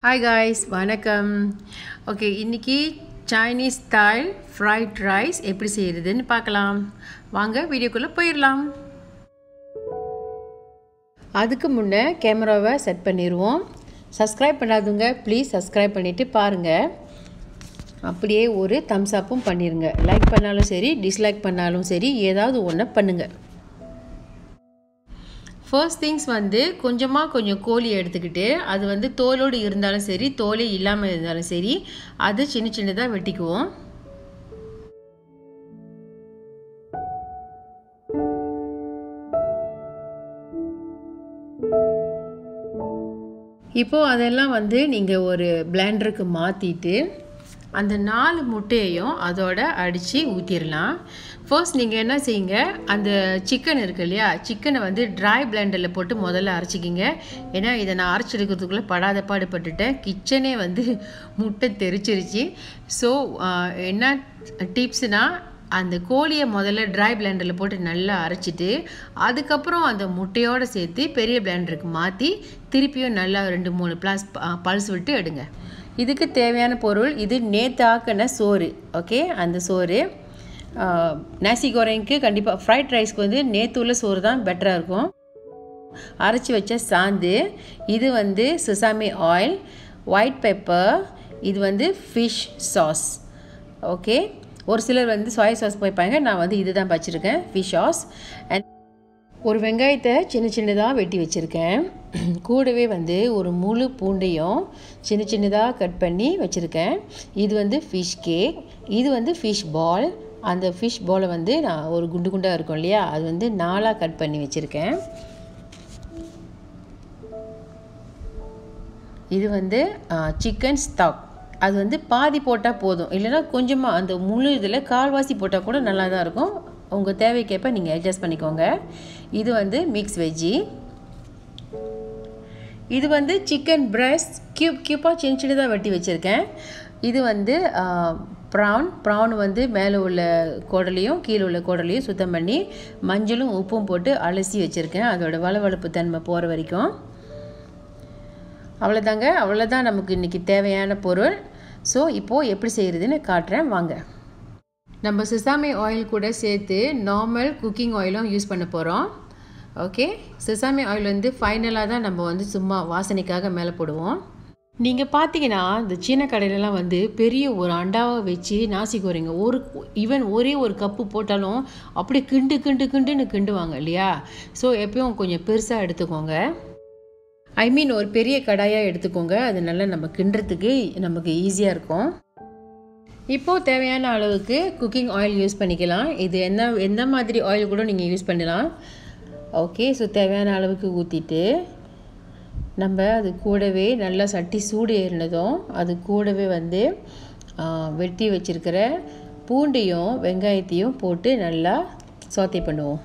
hi guys வணக்கம் okay இன்றைக்கி Chinese style fried rice எப்படி செய்கிறதுன்னு பார்க்கலாம் வாங்க வீடியோக்குள்ளே போயிடலாம் அதுக்கு முன்னே கேமராவை செட் பண்ணிடுவோம் சப்ஸ்கிரைப் பண்ணாதவங்க ப்ளீஸ் சப்ஸ்கிரைப் பண்ணிவிட்டு பாருங்கள் அப்படியே ஒரு தம்ஸ் அப்பும் பண்ணிடுங்க லைக் பண்ணாலும் சரி டிஸ்லைக் பண்ணாலும் சரி ஏதாவது ஒன்று பண்ணுங்கள் ஃபர்ஸ்ட் திங்ஸ் வந்து கொஞ்சமாக கொஞ்சம் கோழி எடுத்துக்கிட்டு அது வந்து தோலோடு இருந்தாலும் சரி தோலே இல்லாமல் இருந்தாலும் சரி அது சின்ன சின்னதாக வெட்டிக்குவோம் இப்போது அதெல்லாம் வந்து நீங்கள் ஒரு பிளெண்டருக்கு மாற்றிட்டு அந்த நாலு முட்டையையும் அதோட அடித்து ஊற்றிடலாம் ஃபர்ஸ்ட் நீங்கள் என்ன செய்யுங்க அந்த சிக்கன் இருக்கு இல்லையா சிக்கனை வந்து ட்ரை பிளெண்டரில் போட்டு முதல்ல அரைச்சிக்கிங்க ஏன்னா இதை நான் அரைச்செடுக்கிறதுக்குள்ளே படாத பாடுபட்டுட்டேன் கிச்சனே வந்து முட்டை தெரிச்சிருச்சு ஸோ என்ன டிப்ஸ்னால் அந்த கோழியை முதல்ல ட்ரை பிளெண்டரில் போட்டு நல்லா அரைச்சிட்டு அதுக்கப்புறம் அந்த முட்டையோடு சேர்த்து பெரிய பிளெண்டருக்கு மாற்றி திருப்பியும் நல்லா ரெண்டு மூணு ப்ளாஸ் பல்ஸ் விட்டு எடுங்க இதுக்கு தேவையான பொருள் இது நேற்று ஆக்கின சோறு ஓகே அந்த சோறு நேசி கோரைக்கு கண்டிப்பாக ஃப்ரைட் ரைஸ்க்கு வந்து நேற்று உள்ள சோறு தான் பெட்டராக இருக்கும் அரைச்சி வச்ச சாந்து இது வந்து சிசாமி ஆயில் ஒயிட் பெப்பர் இது வந்து ஃபிஷ் சாஸ் ஓகே ஒரு சிலர் வந்து சோயா சாஸ் வைப்பாங்க நான் வந்து இது தான் வச்சுருக்கேன் ஃபிஷ் சாஸ் அண்ட் ஒரு வெங்காயத்தை சின்ன சின்னதாக வெட்டி வச்சுருக்கேன் கூடவே வந்து ஒரு முழு பூண்டையும் சின்ன சின்னதாக கட் பண்ணி வச்சுருக்கேன் இது வந்து ஃபிஷ் கேக் இது வந்து ஃபிஷ் பால் அந்த ஃபிஷ் பாலை வந்து நான் ஒரு குண்டு குண்டாக இருக்கும் இல்லையா அது வந்து நாலாக கட் பண்ணி வச்சுருக்கேன் இது வந்து சிக்கன் ஸ்டாக் அது வந்து பாதி போட்டால் போதும் இல்லைன்னா கொஞ்சமாக அந்த முழு இதில் கால்வாசி போட்டால் கூட நல்லா தான் இருக்கும் உங்கள் தேவைக்கேற்ப நீங்கள் அட்ஜஸ்ட் பண்ணிக்கோங்க இது வந்து மிக்ஸ் வெஜ்ஜி இது வந்து சிக்கன் பிரெஸ்ட் க்யூப் க்யூப்பாக சின்ன சின்னதாக வெட்டி வச்சுருக்கேன் இது வந்து ப்ரான் ப்ரான் வந்து மேலே உள்ள குடலையும் கீழே உள்ள குடலையும் சுத்தம் பண்ணி மஞ்சளும் உப்பும் போட்டு அலசி வச்சுருக்கேன் அதோட வளவளப்பு தன்மை போகிற வரைக்கும் அவ்வளோதாங்க அவ்வளோதான் நமக்கு இன்றைக்கி தேவையான பொருள் ஸோ இப்போது எப்படி செய்கிறதுன்னு காட்டுறேன் வாங்க நம்ம சிசாமி ஆயில் கூட சேர்த்து நார்மல் குக்கிங் ஆயிலும் யூஸ் பண்ண போகிறோம் ஓகே சிசாமி ஆயில் வந்து ஃபைனலாக தான் நம்ம வந்து சும்மா வாசனைக்காக மேலே போடுவோம் நீங்கள் பார்த்தீங்கன்னா இந்த சீன கடையிலலாம் வந்து பெரிய ஒரு அண்டாவை வச்சு நாசி கோரிங்க ஒரு ஈவன் ஒரே ஒரு கப்பு போட்டாலும் அப்படியே கிண்டு கிண்டு கிண்டுன்னு கிண்டுவாங்க இல்லையா ஸோ எப்பயும் கொஞ்சம் பெருசாக எடுத்துக்கோங்க ஐ மீன் ஒரு பெரிய கடாயாக எடுத்துக்கோங்க அது நல்லா நம்ம கிண்டுறதுக்கு நமக்கு ஈஸியாக இருக்கும் இப்போது தேவையான அளவுக்கு குக்கிங் ஆயில் யூஸ் பண்ணிக்கலாம் இது என்ன எந்த மாதிரி ஆயில் கூட நீங்கள் யூஸ் பண்ணலாம் ஓகே ஸோ தேவையான அளவுக்கு ஊற்றிட்டு நம்ம அது கூடவே நல்லா சட்டி சூடு ஏறினதும் அது கூடவே வந்து வெட்டி வச்சுருக்கிற பூண்டையும் வெங்காயத்தையும் போட்டு நல்லா சோத்தை பண்ணுவோம்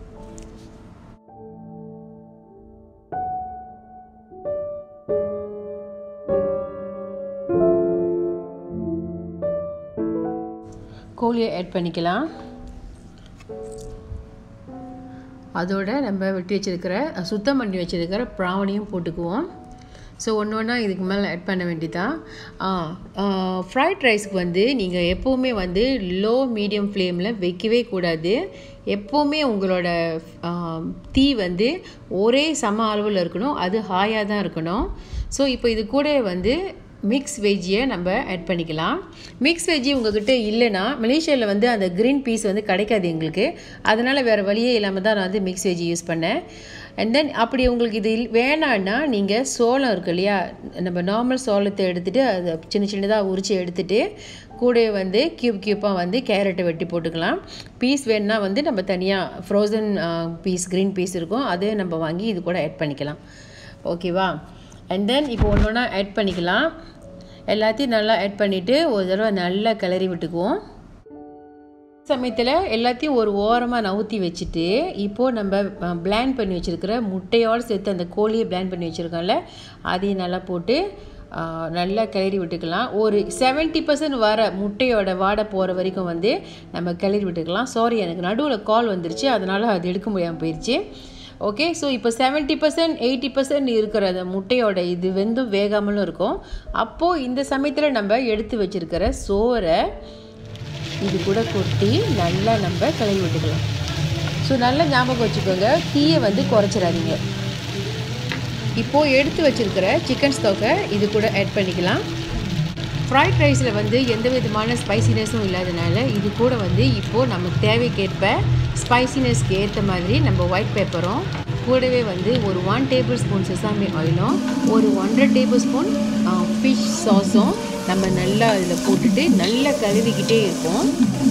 கோழியை ஆட் பண்ணிக்கலாம் அதோட நம்ம வெட்டி வச்சுருக்கிற சுத்தம் பண்ணி வச்சுருக்கிற ப்ராவனையும் போட்டுக்குவோம் ஸோ ஒன்று ஒன்றா இதுக்கு மேலே ஆட் பண்ண வேண்டியதான் ஃப்ரைட் ரைஸ்க்கு வந்து நீங்கள் எப்போவுமே வந்து லோ மீடியம் ஃப்ளேமில் வைக்கவே கூடாது எப்போவுமே உங்களோட தீ வந்து ஒரே சம அளவில் இருக்கணும் அது ஹாயாக தான் இருக்கணும் ஸோ இப்போ இது கூட வந்து மிக்ஸ் வெஜ்ஜியை நம்ம ஆட் பண்ணிக்கலாம் மிக்ஸ் வெஜ்ஜி உங்ககிட்ட இல்லைன்னா மலேசியாவில் வந்து அந்த க்ரீன் பீஸ் வந்து கிடைக்காது எங்களுக்கு அதனால் வேறு வழியே இல்லாமல் தான் நான் வந்து மிக்ஸ் வெஜ்ஜி யூஸ் பண்ணேன் அண்ட் தென் அப்படி உங்களுக்கு இது வேணான்னா நீங்கள் சோளம் இருக்கு இல்லையா நம்ம நார்மல் சோளத்தை எடுத்துகிட்டு அதை சின்ன சின்னதாக உரித்து எடுத்துகிட்டு கூட வந்து க்யூப் க்யூப்பாக வந்து கேரட்டை வெட்டி போட்டுக்கலாம் பீஸ் வேணுன்னா வந்து நம்ம தனியாக ஃப்ரோசன் பீஸ் க்ரீன் பீஸ் இருக்கும் அதை நம்ம வாங்கி இது கூட ஆட் பண்ணிக்கலாம் ஓகேவா அண்ட் தென் இப்போ ஒன்று ஒன்றா ஆட் பண்ணிக்கலாம் எல்லாத்தையும் நல்லா ஆட் பண்ணிவிட்டு ஒரு தடவை நல்லா கிளறி விட்டுக்குவோம் சமயத்தில் எல்லாத்தையும் ஒரு ஓரமாக நவுத்தி வச்சுட்டு இப்போது நம்ம பிளான் பண்ணி வச்சுருக்கிற முட்டையோடு சேர்த்து அந்த கோழியை பிளான் பண்ணி வச்சுருக்கோம்ல அதையும் நல்லா போட்டு நல்லா கிளறி விட்டுக்கலாம் ஒரு செவன்ட்டி பர்சன்ட் வர முட்டையோட வாடை போகிற வரைக்கும் வந்து நம்ம கிளறி விட்டுக்கலாம் சாரி எனக்கு நடுவில் கால் வந்துருச்சு அதனால் அது எடுக்க முடியாமல் போயிடுச்சு ஓகே ஸோ இப்போ செவன்ட்டி பர்சன்ட் எயிட்டி பர்சன்ட் இருக்கிற அந்த முட்டையோட இது வெந்தும் வேகாமலும் இருக்கும் அப்போது இந்த சமயத்தில் நம்ம எடுத்து வச்சுருக்கிற சோறை இது கூட கொட்டி நல்லா நம்ம கழுவி விட்டுக்கலாம் ஸோ நல்லா ஞாபகம் வச்சுக்கோங்க தீயை வந்து குறைச்சிடாதீங்க இப்போது எடுத்து வச்சுருக்கிற சிக்கன் ஸ்டோக்கை இது கூட ஆட் பண்ணிக்கலாம் ஃப்ரைட் ரைஸில் வந்து எந்த விதமான ஸ்பைசினஸும் இல்லாதனால இது கூட வந்து இப்போது நம்ம தேவைக்கேற்ப ஸ்பைசினஸ்க்கு ஏற்ற மாதிரி நம்ம ஒயிட் பேப்பரும் கூடவே வந்து ஒரு ஒன் டேபிள் ஸ்பூன் செசாமி ஆயிலும் ஒரு ஒன்றரை டேபிள் ஸ்பூன் ஃபிஷ் சாஸும் நம்ம நல்லா இதில் போட்டுட்டு நல்லா கழுவிக்கிட்டே இருப்போம்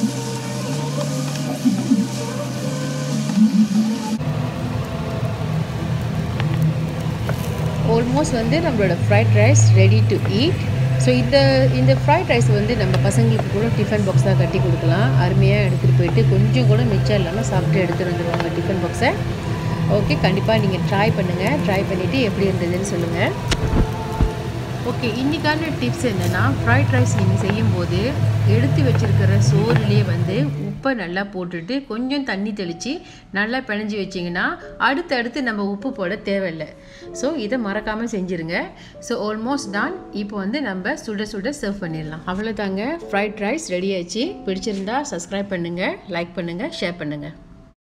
ஆல்மோஸ்ட் வந்து நம்மளோட fried rice ready to eat so இந்த இந்த ஃப்ரைட் ரைஸ் வந்து நம்ம பசங்களுக்கு கூட டிஃபன் பாக்ஸாக கட்டி கொடுக்கலாம் அருமையாக எடுத்துகிட்டு போயிட்டு கொஞ்சம் கூட மிச்சம் இல்லாமல் சாப்பிட்டு எடுத்துகிட்டு வந்துடுவாங்க டிஃபன் பாக்ஸை ஓகே கண்டிப்பாக நீங்கள் ட்ரை பண்ணுங்கள் ட்ரை பண்ணிவிட்டு எப்படி இருந்ததுன்னு சொல்லுங்கள் ஓகே இன்றைக்கான டிப்ஸ் என்னென்னா ஃப்ரைட் ரைஸ் நீங்கள் செய்யும்போது எடுத்து வச்சுருக்கிற சோறுலேயே வந்து உப்பை நல்லா போட்டுட்டு கொஞ்சம் தண்ணி தெளித்து நல்லா பிணைஞ்சி வச்சிங்கன்னா அடுத்தடுத்து நம்ம உப்பு போட தேவையில்லை ஸோ இதை மறக்காமல் செஞ்சுருங்க ஸோ ஆல்மோஸ்ட் டான் இப்போ வந்து நம்ம சுட சுட சர்வ் பண்ணிடலாம் அவ்வளோதாங்க ஃப்ரைட் ரைஸ் ரெடி ஆயிடுச்சு பிடிச்சிருந்தா சப்ஸ்கிரைப் பண்ணுங்கள் லைக் பண்ணுங்கள் ஷேர் பண்ணுங்கள்